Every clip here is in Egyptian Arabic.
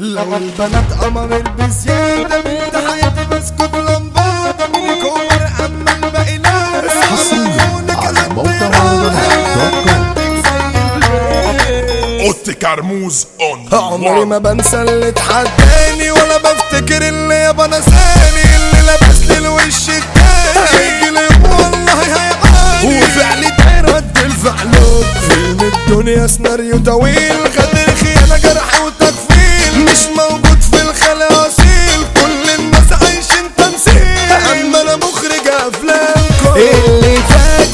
لو البنات قمر بزيادة بنت حياتي بسكت لمبادة من كوبر أما الباقي لا حصرياً على موقع مهرجانات دوت كوم. اوت كرموز اون عمري ما بنسى اللي اتحداني ولا بفتكر اللي يابا نساني اللي لابس لي الوش التاني هيجي لي والله هيعاني وفعلي ترد الفعلوك فيلم الدنيا سيناريو طويل غدر خيانة جرح وتكفيل مش موجود في الخلا اصيل كل الناس عايشين تمثيل اما انا مخرج افلامكم اللي فات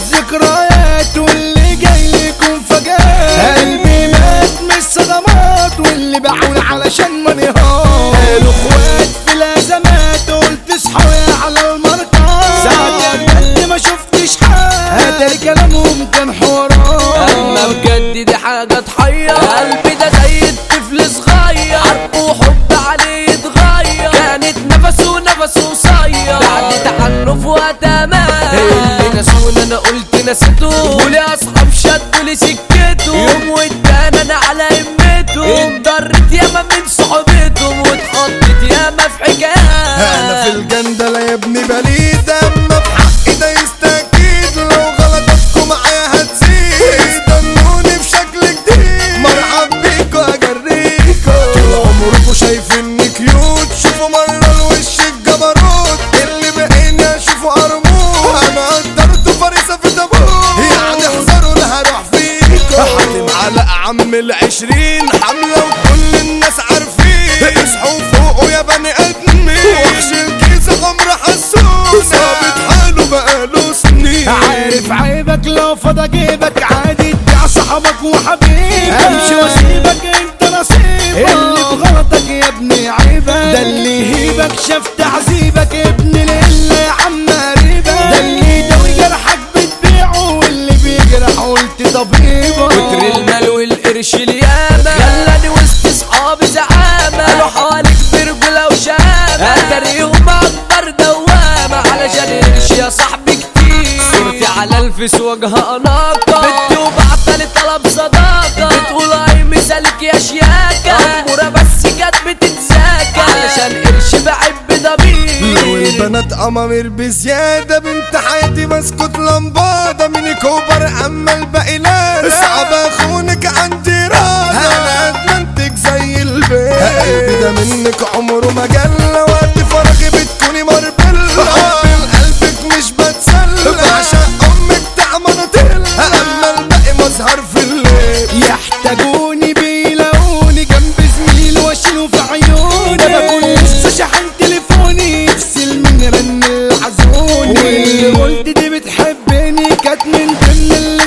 ذكريات واللي جاي لكم فجأة قلبي مات من الصدمات واللي بعول علشان ما نهار قالوا اخوات في الازمات قلت اصحوا يا على المركز ساعة بجد ما شفتش حد اتاري كلامهم كان حوارات اما بجد دي حاجة تحير قلبي ده زي الطفل صغير حب وحب عليه يتغير كانت نفسه نفسه قصير بعد تعنف وتمام اللي نسونا انا قلت نسيته ولي اصحاب شدوا لي سكته يوم والتاني انا على همته اتضرت ياما من صحبتهم واتحطت ياما في حكايات انا في الجندلة يا ابني بليد اما في حقي ده يستأكيد لو غلطتكم معايا هتزيد استنوني في شكل جديد مرحب بيكوا اجريكوا طول عمركوا شايفيني كيوت شوفوا مرة الوش الجبروت اللي بقينا اشوفه قرموط انا قدرته فريسة في تابوت يعني احذروا لا هروح فيكوا حاتم على عم العشرين حملة وكل الناس عارفين اصحوا فوقوا يا بني ادمين وحش الكيسة عمر حسون ثابت حاله بقاله سنين عارف عيبك لو فضى جيبك عادي تبيع صحابك وحبيبك امشي واسيبك انت نصيبك اللي بغلطك يا ابني عيبك ده اللي يهيبك شاف تعذيبك ابن لله يا عم قريبك ده اللي يداوي جرحك بتبيعه واللي بيجرح قلت طبيبك كتر المال والقرش الياما خلاني وسط صحابي زعامة قالوا حواليك برجولة وشامة اتاريهم اكبر دوامة علشان القرش يا صاحبي كتير صورتي على الفيس وجهها اناقة بنتي وبعتلي طلب صداقة بتقول اي مثالك يا شياكة امورة بس كانت بتتزاكى علشان قرش بعب لو ضمير البنات قمامير بزيادة بنت حياتي بسكت لمبادة ميني كوبر اما الباقي لا صعب اخونك عندي رانا انا ادمنتك زي البيت قلبي ده منك عمره ما جل وقت فراغي بتكوني مربلة حب قلبك مش بتسلى بعشق امك تعمل تل اما الباقي مظهر في الليل يحتاجوني بيلاقوني جنب زميل واشيله في عيوني ده بكون لسه شاحن تليفوني يفصل من رن العزوني واللي قلت دي بتحبني كانت من ضمن اللي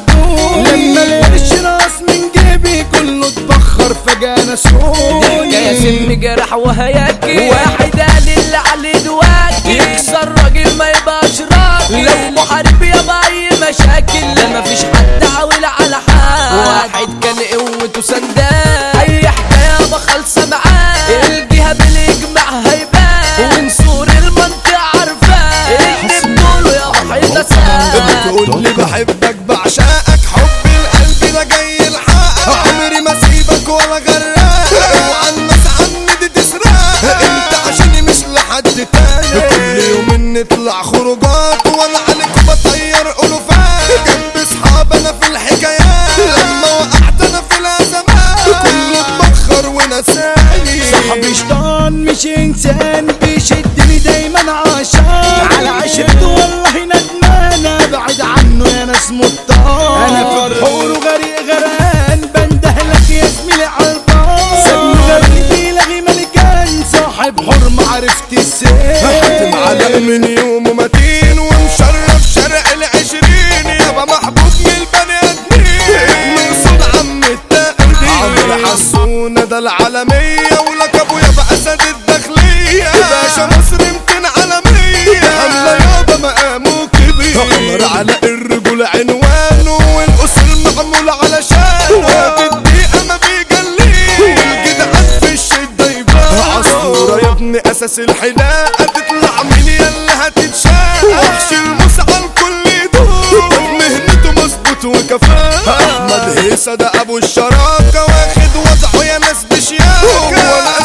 تحدوني لما القرش راس من جيبي كله اتبخر فجأة نسوني يا سم جرح وهياكي واحد قال اللي عليه دواكي يكسر راجل ما يبقاش راجل لو محارب يبقى اي مشاكل لا مفيش حد عاول على حال واحد كان قوته سندان اي حكايه ما خالصه معاه الجهه بالاجماع هيبان ونسور المنطقه عارفاه اللي بتقوله يا وحيد بتقول لي بحبك بعشقك حب القلب ده جاي الحقك عمري ما اسيبك ولا غرقك اوعى الناس عني دي تسرقك انت عشاني مش لحد تاني كل يوم نطلع خروجات وانا عليك بطير الوفات جنب اصحاب انا في الحكايات لما وقعت انا في الازمات كله اتبخر ونساني صاحبي شيطان مش انسان بيشدني دايما عشان على عشرته والله ندمان ابعد عنه يا ناس مطان انا في بحور وغريق غرقان بندهلك يا زميلي عالبار سابني غريب يلغي ملكان صاحب حر ما عرفت السير حاتم على من يومه متين ومشرف شرق العشرين يابا محبوب من البني ادمين من صوت عم التقدير عمرو حسونة ده العالمية ولقبه يابا اسد الداخلية باشا مصر 200 عالمية حملة يابا مقامه كبير عمر على الرجول عنوانه والاصول معمول علشان وقت الدقيقة ما بيجليه والجدعان في الشدة يبان عصفورة يا ابني اساس الحلاقة تطلع من يلا هتتشاق وحش المسعى الكل يدور مهنته مظبوط وكفاءة احمد هيصة ده ابو الشراكة واخد وضعه يا ناس بشياكة وانا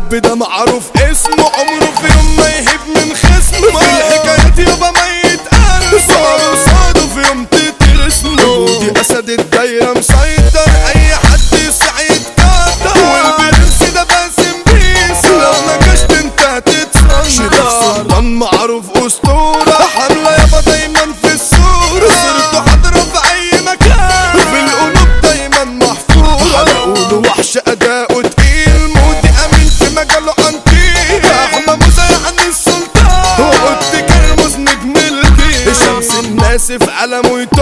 الحب ده معروف اسمه عمره في يوم ما يهب من خصمه في الحكايات يابا ما يتقال صار وصاده في يوم تقتل اسمه دي اسد الدايره مسيطر اي حد يسعى يتقدر والبرنس ده باسم بيس لو نكشت انت هتتصدر شريف سلطان معروف اسطوره حمله يابا دايما في الصوره صرته حاضره في اي مكان في القلوب دايما محفوره هنقوله وحش اداؤه تقيل مودي امين في مجاله انتيك احمد مزيح السلطان وقلت كرمز نجم الجيل شمس الناس في قلمه يطول